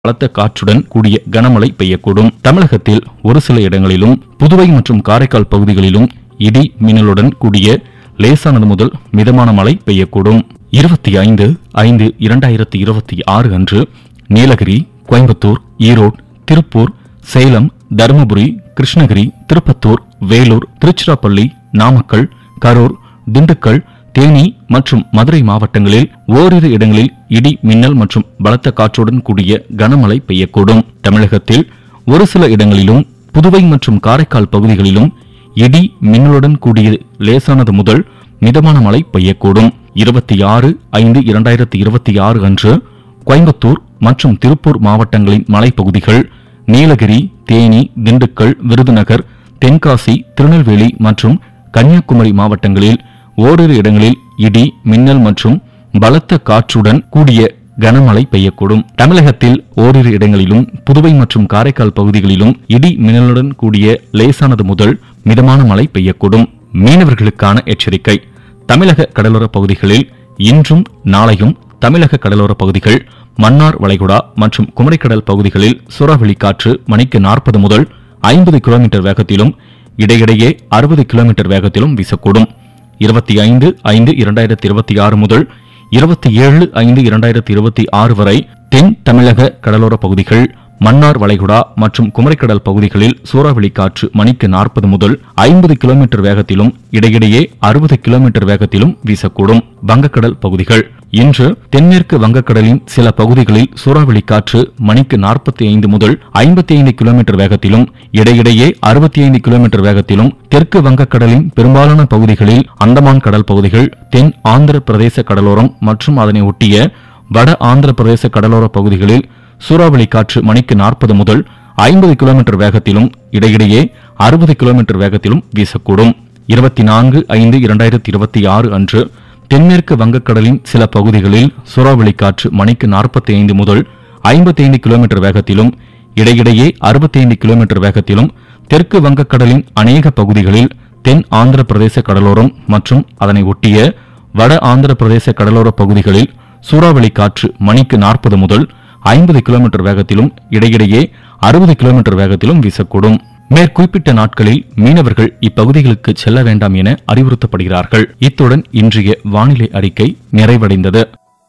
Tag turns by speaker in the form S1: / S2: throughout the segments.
S1: பலத்த காற்றுடன் கூடிய கனமழை பெய்யக்கூடும் தமிழகத்தில் ஒரு சில இடங்களிலும் புதுவை மற்றும் காரைக்கால் பகுதிகளிலும் இடி மின்னலுடன் கூடிய லேசானது முதல் மிதமான மழை பெய்யக்கூடும் இருபத்தி ஐந்து ஐந்து இரண்டாயிரத்தி இருபத்தி ஆறு அன்று நீலகிரி கோயம்புத்தூர் ஈரோடு திருப்பூர் சேலம் தருமபுரி கிருஷ்ணகிரி திருப்பத்தூர் வேலூர் திருச்சிராப்பள்ளி நாமக்கல் கரூர் திண்டுக்கல் தேனி மற்றும் மதுரை மாவட்டங்களில் ஓரிரு இடங்களில் இடி மின்னல் மற்றும் பலத்த காற்றுடன் கூடிய கனமழை பெய்யக்கூடும் தமிழகத்தில் ஒரு சில இடங்களிலும் புதுவை மற்றும் காரைக்கால் பகுதிகளிலும் இடி மின்னலுடன் கூடிய லேசானது முதல் மிதமான மழை பெய்யக்கூடும் இருபத்தி ஆறு ஐந்து இரண்டாயிரத்தி இருபத்தி ஆறு அன்று கோயம்புத்தூர் மற்றும் திருப்பூர் மாவட்டங்களின் மலைப்பகுதிகள் நீலகிரி தேனி திண்டுக்கல் விருதுநகர் தென்காசி திருநெல்வேலி மற்றும் கன்னியாகுமரி மாவட்டங்களில் ஓரிரு இடங்களில் இடி மின்னல் மற்றும் பலத்த காற்றுடன் கூடிய கனமழை பெய்யக்கூடும் தமிழகத்தில் ஓரிரு இடங்களிலும் புதுவை மற்றும் காரைக்கால் பகுதிகளிலும் இடி மின்னலுடன் கூடிய லேசானது முதல் மிதமான மழை பெய்யக்கூடும் மீனவர்களுக்கான எச்சரிக்கை தமிழக கடலோர பகுதிகளில் இன்றும் நாளையும் தமிழக கடலோர பகுதிகள் மன்னார் வளைகுடா மற்றும் குமரிக்கடல் பகுதிகளில் சூறாவளி காற்று மணிக்கு நாற்பது முதல் ஐம்பது கிலோமீட்டர் வேகத்திலும் இடையிடையே அறுபது கிலோமீட்டர் வேகத்திலும் வீசக்கூடும் இருபத்தி ஐந்து ஐந்து இரண்டாயிரத்தி இருபத்தி ஆறு முதல் இருபத்தி ஏழு ஐந்து இரண்டாயிரத்தி இருபத்தி ஆறு வரை தென் தமிழக கடலோர பகுதிகள் மன்னார் வளைகுடா மற்றும் குமரிக்கடல் பகுதிகளில் சூறாவளி காற்று மணிக்கு நாற்பது முதல் ஐம்பது கிலோமீட்டர் வேகத்திலும் இடையிடையே அறுபது கிலோமீட்டர் வேகத்திலும் வீசக்கூடும் வங்கக்கடல் பகுதிகள் இன்று தென்மேற்கு வங்கக்கடலின் சில பகுதிகளில் சூறாவளி காற்று மணிக்கு நாற்பத்தி ஐந்து முதல் ஐம்பத்தி ஐந்து கிலோமீட்டர் வேகத்திலும் இடையிடையே அறுபத்தி ஐந்து கிலோமீட்டர் வேகத்திலும் தெற்கு வங்கக்கடலின் பெரும்பாலான பகுதிகளில் அந்தமான் கடல் பகுதிகள் தென் ஆந்திர பிரதேச கடலோரம் மற்றும் அதனை ஒட்டிய வட ஆந்திர பிரதேச கடலோர பகுதிகளில் சூறாவளி காற்று மணிக்கு நாற்பது முதல் ஐம்பது கிலோமீட்டர் வேகத்திலும் இடையிடையே அறுபது கிலோமீட்டர் வேகத்திலும் வீசக்கூடும் இருபத்தி நான்கு ஐந்து இரண்டாயிரத்தி இருபத்தி ஆறு அன்று தென்மேற்கு வங்கக்கடலின் சில பகுதிகளில் சூறாவளி காற்று மணிக்கு நாற்பத்தி ஐந்து முதல் ஐம்பத்தி ஐந்து கிலோமீட்டர் வேகத்திலும் இடையிடையே அறுபத்தி ஐந்து கிலோமீட்டர் வேகத்திலும் தெற்கு வங்கக்கடலின் அநேக பகுதிகளில் தென் ஆந்திர பிரதேச கடலோரம் மற்றும் அதனை ஒட்டிய வட ஆந்திர பிரதேச கடலோர பகுதிகளில் சூறாவளி காற்று மணிக்கு நாற்பது முதல் ஐம்பது கிலோமீட்டர் வேகத்திலும் இடையிடையே அறுபது கிலோமீட்டர் வேகத்திலும் வீசக்கூடும் மேற்குறிப்பிட்ட நாட்களில் மீனவர்கள் இப்பகுதிகளுக்கு செல்ல வேண்டாம் என அறிவுறுத்தப்படுகிறார்கள் இத்துடன் இன்றைய வானிலை அறிக்கை நிறைவடைந்தது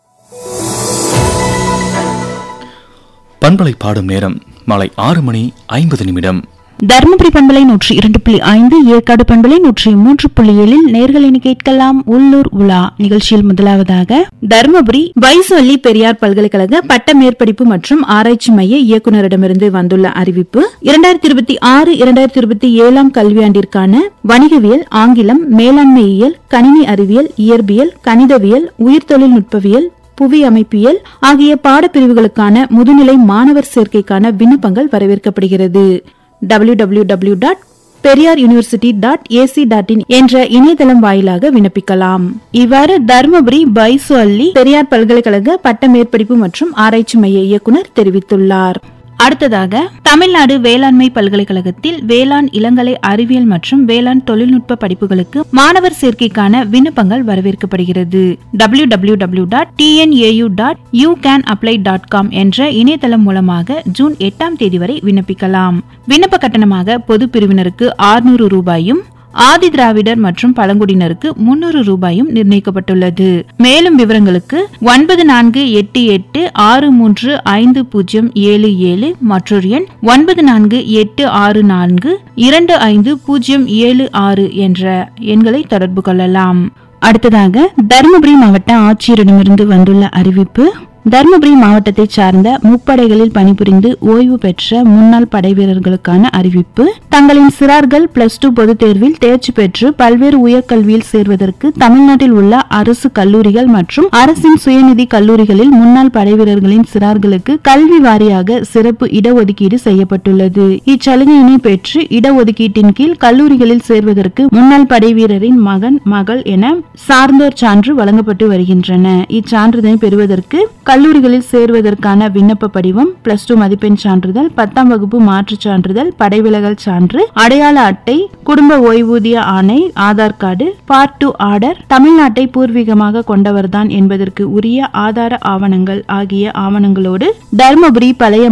S1: பண்பலை பாடும் நேரம் மாலை ஆறு மணி ஐம்பது நிமிடம்
S2: தருமபுரி பண்பலை நூற்றி இரண்டு புள்ளி ஐந்து ஏற்காடு பண்பலை நூற்றி மூன்று புள்ளி ஏழில் நேர்களினி கேட்கலாம் உள்ளூர் உலா நிகழ்ச்சியில் முதலாவதாக தருமபுரி வைசொல்லி பெரியார் பல்கலைக்கழக பட்ட மேற்படிப்பு மற்றும் ஆராய்ச்சி மைய இயக்குநரிடமிருந்து வந்துள்ள அறிவிப்பு இரண்டாயிரத்தி இருபத்தி ஆறு இரண்டாயிரத்தி இருபத்தி ஏழாம் கல்வியாண்டிற்கான வணிகவியல் ஆங்கிலம் மேலாண்மையியல் கணினி அறிவியல் இயற்பியல் கணிதவியல் உயிர் தொழில்நுட்பவியல் புவி அமைப்பியல் ஆகிய பாடப்பிரிவுகளுக்கான முதுநிலை மாணவர் சேர்க்கைக்கான விண்ணப்பங்கள் வரவேற்கப்படுகிறது W W W dot Periyar university dot AC dot in என்ற இணையதளம் வாயிலாக விண்ணப்பிக்கலாம் இவ்வாறு தருமபுரி பைசு அள்ளி பெரியார் பல்கலைக்கழக பட்ட மேற்படிப்பு மற்றும் ஆராய்ச்சி மைய இயக்குனர் தெரிவித்துள்ளார் அடுத்ததாக தமிழ்நாடு வேளாண்மை பல்கலைக்கழகத்தில் வேளாண் இளங்கலை அறிவியல் மற்றும் வேளாண் தொழில்நுட்ப படிப்புகளுக்கு மாணவர் சேர்க்கைக்கான விண்ணப்பங்கள் வரவேற்கப்படுகிறது W W W dot TNAU dot you can apply dot com என்ற இணையதளம் மூலமாக ஜூன் எட்டாம் தேதி வரை விண்ணப்பிக்கலாம் விண்ணப்ப கட்டணமாக பொது பிரிவினருக்கு ஆறுநூறு ரூபாயும் ஆதி திராவிடர் மற்றும் பழங்குடியினருக்கு முன்னூறு ரூபாயும் நிர்ணயிக்கப்பட்டுள்ளது மேலும் விவரங்களுக்கு ஒன்பது நான்கு எட்டு எட்டு ஆறு மூன்று ஐந்து பூஜ்ஜியம் ஏழு ஏழு மற்றொரு எண் ஒன்பது நான்கு எட்டு ஆறு நான்கு இரண்டு ஐந்து பூஜ்ஜியம் ஏழு ஆறு என்ற எண்களை தொடர்பு கொள்ளலாம் அடுத்ததாக தருமபுரி மாவட்ட ஆட்சியரிடமிருந்து வந்துள்ள அறிவிப்பு தருமபுரி மாவட்டத்தை சார்ந்த முப்படைகளில் பணிபுரிந்து ஓய்வு பெற்ற முன்னாள் படை வீரர்களுக்கான அறிவிப்பு தங்களின் சிறார்கள் பிளஸ் டூ பொதுத் தேர்வில் தேர்ச்சி பெற்று பல்வேறு உயர்கல்வியில் சேர்வதற்கு தமிழ்நாட்டில் உள்ள அரசு கல்லூரிகள் மற்றும் அரசின் சுயநிதி கல்லூரிகளில் முன்னாள் படை வீரர்களின் சிறார்களுக்கு கல்வி வாரியாக சிறப்பு இடஒதுக்கீடு செய்யப்பட்டுள்ளது இச்சலுகையினை பெற்று இடஒதுக்கீட்டின் கீழ் கல்லூரிகளில் சேர்வதற்கு முன்னாள் படை வீரரின் மகன் மகள் என சார்ந்தோர் சான்று வழங்கப்பட்டு வருகின்றன இச்சான்றிதழை பெறுவதற்கு கல்லூரிகளில் சேருவதற்கான விண்ணப்ப படிவம் பிளஸ் டூ மதிப்பெண் சான்றிதழ் பத்தாம் வகுப்பு மாற்றுச் சான்றிதழ் படைவிலகல் சான்று அடையாள அட்டை குடும்ப ஓய்வூதிய ஆணை Aadhaar card part two order தமிழ்நாட்டை பூர்வீகமாக கொண்டவர்தான் என்பதற்கு உரிய ஆதார ஆவணங்கள் ஆகிய ஆவணங்களோடு தருமபுரி பழைய